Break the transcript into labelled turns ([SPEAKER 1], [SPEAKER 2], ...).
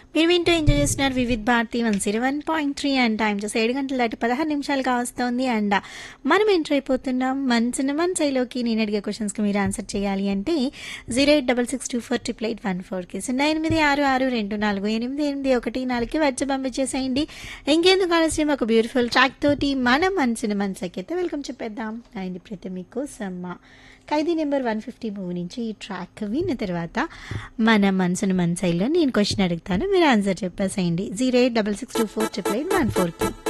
[SPEAKER 1] మీరు వింటూ ఎంజాయ్ చేస్తున్నారు Vividh Bharati one zero one point three and time చూసి ఏడు గంటల దాటి పదహారు నిమిషాలుగా వస్తుంది అండ్ మనం ఎంటర్ అయిపోతున్నాం మన మన సైలోకి నేను అడిగే క్వశ్చన్స్కి మీరు ఆన్సర్ చేయాలి అంటే zero eight double six two four triple eight one ఫోర్కి సున్నా ఎనిమిది ఆరు ఆరు రెండు నాలుగు ఎనిమిది ఎనిమిది ఒకటి నాలుగుకి వచ్చి పంపించేసేయండి ఇంకెందుకు ఆలస్యం ఒక బ్యూటిఫుల్ ట్రాక్ తోటి మన మనసుని మనసుకి అయితే వెల్కమ్ చెప్పేద్దాం అండ్ ఇప్పుడైతే మీకోసం Khaidi number one fifty movie నుంచి ఈ ట్రాక్ విన్న తర్వాత మన మనసును మనసైలో నేను క్వశ్చన్ అడుగుతాను మీరు ఆన్సర్ చెప్పేసేయండి zero eight double six two four triple eight one ఫోర్కి